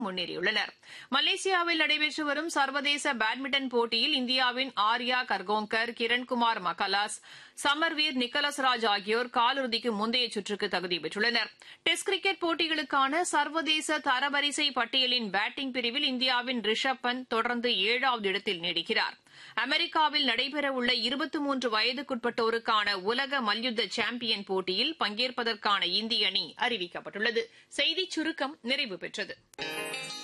முன்னேறியுள்ளனர் மலேசியாவில் நடைபெற்று வரும் சர்வதேச பேட்மிண்டன் போட்டியில் இந்தியாவின் ஆர்யா கர்கோங்கர் கிரண்குமார் மகாலாஸ் சமர்வீர் நிக்கலஸ் ராஜ் ஆகியோர் காலிறுதிக்கு முந்தைய சுற்றுக்கு தகுதி பெற்றுள்ளனர் டெஸ்ட் கிரிக்கெட் போட்டிகளுக்கான சர்வதேச தரவரிசை பட்டியலின் பேட்டிங் பிரிவில் இந்தியாவின் ரிஷப் பந்த் தொடர்ந்து ஏழாவது இடத்தில் நீடிக்கிறார் அமெரிக்காவில் நடைபெறவுள்ள இருபத்தி மூன்று வயதுக்குட்பட்டோருக்கான உலக மல்யுத்த சாம்பியன் போட்டியில் பங்கேற்பதற்கான இந்திய அணி அறிவிக்கப்பட்டுள்ளது செய்திச் சுருக்கம் நிறைவு பெற்றது